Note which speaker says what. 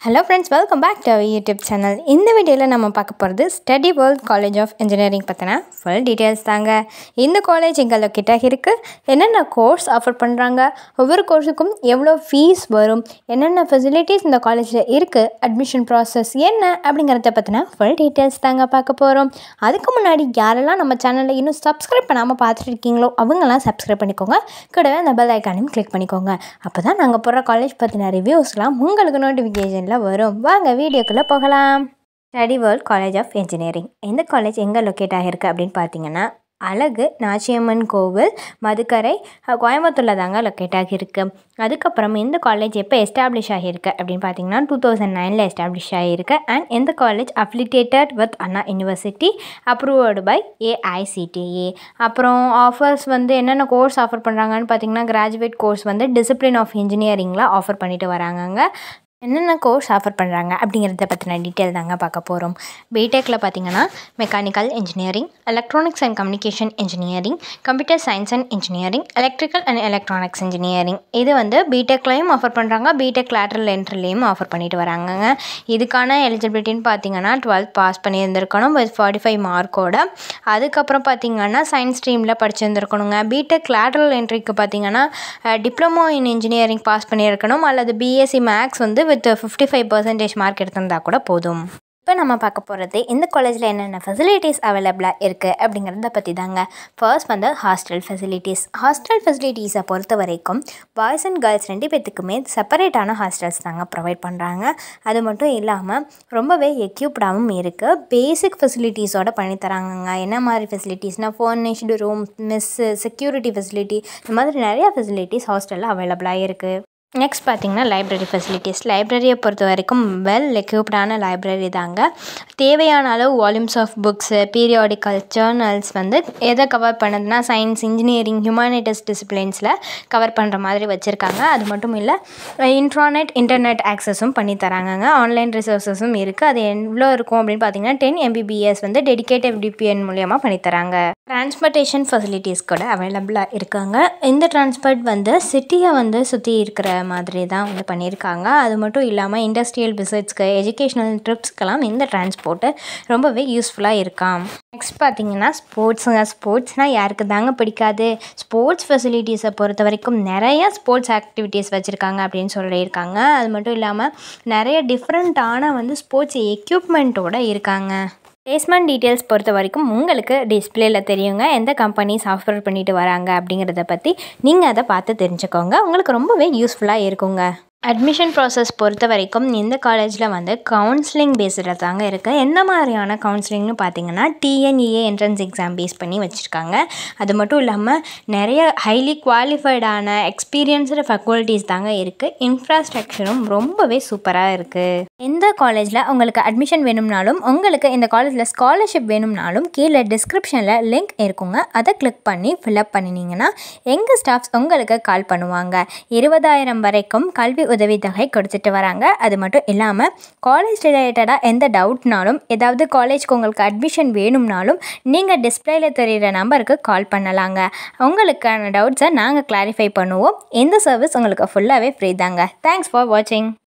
Speaker 1: hello friends welcome back to our YouTube channel இந்த வீடியோவில் நம்ம பார்க்க போகிறது study world college of engineering பற்றின ஃபுல் டீட்டெயில்ஸ் தாங்க இந்த காலேஜ் எங்கே லொக்கேட்டாக இருக்குது என்னென்ன கோர்ஸ் ஆஃபர் பண்ணுறாங்க ஒவ்வொரு கோர்ஸுக்கும் எவ்வளோ ஃபீஸ் வரும் என்னென்ன ஃபெசிலிட்டிஸ் இந்த காலேஜில் இருக்குது அட்மிஷன் ப்ராசஸ் என்ன அப்படிங்கிறத பற்றின ஃபுல் டீட்டெயில்ஸ் தாங்க பார்க்க போகிறோம் அதுக்கு முன்னாடி யாரெல்லாம் நம்ம சேனலை இன்னும் சப்ஸ்கிரைப் பண்ணாமல் பார்த்துட்டு இருக்கீங்களோ அவங்கெல்லாம் சப்ஸ்கிரைப் பண்ணிக்கோங்க கூடவே அந்த பெல் ஐக்கானையும் கிளிக் பண்ணிக்கோங்க அப்போ தான் நாங்கள் போகிற காலேஜ் பற்றின ரிவ்யூஸ்லாம் உங்களுக்கு நோட்டிஃபிகேஷனில் வரும் வாங்க வீடியோக்குள்ளே போகலாம் study world college of engineering இந்த காலேஜ் எங்கே லொக்கேட் ஆகிருக்கு அப்படின்னு பார்த்தீங்கன்னா அழகு நாச்சியம்மன் கோவில் மதுக்கரை அஹ், கோயம்புத்தூரில் தாங்க லொக்கேட் ஆகியிருக்கு அதுக்கப்புறம் இந்த காலேஜ் எப்போ எஸ்டாப்ளிஷ் ஆகியிருக்கு அப்படின்னு பார்த்தீங்கன்னா டூ தௌசண்ட் நைனில் எஸ்டாப்ளிஷ் ஆகியிருக்கு அண்ட் இந்த college affiliated with Anna university approved by AICTE அப்புறம் ஆஃபர்ஸ் வந்து என்னென்ன கோர்ஸ் ஆஃபர் பண்ணுறாங்கன்னு பார்த்தீங்கன்னா கிராஜுவேட் கோர்ஸ் வந்து டிசிப்ளின் ஆஃப் இன்ஜினியரிங்கில் ஆஃபர் பண்ணிட்டு வராங்கங்க என்னென்ன கோர்ஸ் ஆஃபர் பண்ணுறாங்க அப்படிங்கிறத பற்றின டீட்டெயில் தாங்க பார்க்க போகிறோம் பிடெக்கில் பார்த்தீங்கன்னா mechanical engineering electronics and communication engineering computer science and engineering electrical and electronics engineering இது வந்து பிடெக்லையும் ஆஃபர் பண்ணுறாங்க பிடெக் லேட்டரல் என்ட்ரிலையும் ஆஃபர் பண்ணிட்டு வராங்கங்க இதுக்கான எலிஜிபிலிட்டின்னு பார்த்தீங்கன்னா டுவெல்த் பாஸ் பண்ணியிருந்திருக்கணும் வித் ஃபார்ட்டி ஃபைவ் மார்க்கோட அதுக்கப்புறம் பார்த்தீங்கன்னா சயின்ஸ் ஸ்ட்ரீமில் படிச்சிருந்துருக்கணுங்க பிடெக் லேட்டரல் என்ட்ரிக்கு பார்த்தீங்கன்னா டிப்ளமோ இன் இன்ஜினியரிங் பாஸ் பண்ணியிருக்கணும் அல்லது பிஎஸ்சி மேக்ஸ் வந்து with fifty five percentage mark எடுத்திருந்தா கூட போதும் இப்போ நம்ம பார்க்க போகிறது இந்த காலேஜில் என்னென்ன ஃபெசிலிட்டிஸ் அவைலபிளாக இருக்குது அப்படிங்கிறத பற்றி தாங்க ஃபர்ஸ்ட் வந்து ஹாஸ்டல் ஃபெசிலிட்டிஸ் ஹாஸ்டல் ஃபெசிலிட்டிஸை பொறுத்த வரைக்கும் பாய்ஸ் அண்ட் கேர்ள்ஸ் ரெண்டு பேத்துக்குமே செப்பரேட்டான ஹாஸ்டல்ஸ் தாங்க ப்ரொவைட் பண்ணுறாங்க அது மட்டும் இல்லாமல் ரொம்பவே எக்யூப்டாகவும் இருக்குது பேசிக் ஃபெசிலிட்டிஸோட பண்ணி தராங்கங்க என்ன மாதிரி ஃபெசிலிட்டிஸ்னால் furnished room mess security facility இந்த மாதிரி நிறையா ஃபெசிலிட்டிஸ் ஹாஸ்டலில் அவைலபிளாக இருக்குது நெக்ஸ்ட் பார்த்தீங்கன்னா லைப்ரரி ஃபெசிலிட்டிஸ் லைப்ரரியை பொறுத்த வரைக்கும் வெல் எக்யூப்டான லைப்ரரி தாங்க தேவையான அளவு volumes of books periodical journals வந்து எதை கவர் பண்ணுதுன்னா சயின்ஸ் இன்ஜினியரிங் ஹியூமானிட்டிஸ் டிசிப்ளின்ஸில் கவர் பண்ணுற மாதிரி வச்சுருக்காங்க அது மட்டும் இல்லை இன்ட்ரானெட் இன்டர்நெட் ஆக்சஸும் பண்ணி தராங்கங்க ஆன்லைன் ரிசோர்ஸஸும் இருக்குது அது எவ்வளோ இருக்கும் அப்படின்னு பார்த்தீங்கன்னா டென் எம்பிபிஎஸ் வந்து டெடிகேட்டட் டிபிஎன் மூலியமாக பண்ணித்தராங்க டிரான்ஸ்போர்ட்டேஷன் ஃபெசிலிட்டிஸ் கூட அவைலபிளாக இருக்காங்க இந்த டிரான்ஸ்போர்ட் வந்து சிட்டியை வந்து சுற்றி இருக்கிற மாதிரி தான் வந்து பண்ணியிருக்காங்க அது மட்டும் இல்லாமல் இண்டஸ்ட்ரியல் விசிட்ஸ்க்கு எஜுகேஷ்னல் ட்ரிப்ஸ்க்கெல்லாம் இந்த டிரான்ஸ்போர்ட்டு ரொம்பவே யூஸ்ஃபுல்லாக இருக்காம் நெக்ஸ்ட் பார்த்தீங்கன்னா ஸ்போர்ட்ஸுங்க ஸ்போர்ட்ஸ்னால் யாருக்கு தாங்க பிடிக்காது ஸ்போர்ட்ஸ் ஃபெசிலிட்டிஸை பொறுத்த வரைக்கும் நிறைய ஸ்போர்ட்ஸ் ஆக்டிவிட்டீஸ் வச்சுருக்காங்க அப்படின்னு சொல்லியிருக்காங்க அது மட்டும் இல்லாமல் நிறைய டிஃப்ரெண்ட்டான வந்து ஸ்போர்ட்ஸ் எக்யூப்மெண்ட்டோட இருக்காங்க பிளேஸ்மெண்ட் டீட்டெயில்ஸ் பொறுத்த வரைக்கும் உங்களுக்கு டிஸ்பிளேல தெரியுங்க எந்த கம்பெனிஸ் ஆஃபர் பண்ணிட்டு வராங்க அப்படிங்கிறத பற்றி நீங்கள் அதை பார்த்து தெரிஞ்சுக்கோங்க உங்களுக்கு ரொம்பவே யூஸ்ஃபுல்லாக இருக்குங்க அட்மிஷன் ப்ராசஸ் பொறுத்த வரைக்கும் இந்த காலேஜில் வந்து கவுன்சிலிங் பேஸ்டில் தாங்க இருக்குது எந்த மாதிரியான கவுன்சிலிங்னு பார்த்தீங்கன்னா டிஎன்இஏ என்ட்ரன்ஸ் எக்ஸாம் பேஸ் பண்ணி வச்சுருக்காங்க அது மட்டும் இல்லாமல் நிறைய ஹைலி குவாலிஃபைடான எக்ஸ்பீரியன்ஸ்டு ஃபேக்கல்ட்டிஸ் தாங்க இருக்குது இன்ஃப்ராஸ்ட்ரக்சரும் ரொம்பவே சூப்பராக இருக்குது எந்த காலேஜில் உங்களுக்கு அட்மிஷன் வேணும்னாலும் உங்களுக்கு இந்த காலேஜில் ஸ்காலர்ஷிப் வேணும்னாலும் கீழே டிஸ்கிரிப்ஷனில் லிங்க் இருக்குங்க அதை கிளிக் பண்ணி ஃபில்அப் பண்ணினீங்கன்னா எங்கள் ஸ்டாஃப்ஸ் உங்களுக்கு கால் பண்ணுவாங்க இருபதாயிரம் வரைக்கும் கல்வி உதவித்தொகை கொடுத்துட்டு வராங்க அது மட்டும் இல்லாமல் காலேஜ் ரிலேட்டடாக எந்த டவுட்னாலும் ஏதாவது காலேஜ்க்கு உங்களுக்கு அட்மிஷன் வேணும்னாலும் நீங்கள் டிஸ்பிளேல தெரிகிற நம்பருக்கு கால் பண்ணலாங்க உங்களுக்கான டவுட்ஸை நாங்கள் கிளாரிஃபை பண்ணுவோம் இந்த சர்வீஸ் உங்களுக்கு ஃபுல்லாகவே ஃப்ரீ தாங்க தேங்க்ஸ் ஃபார் வாட்சிங்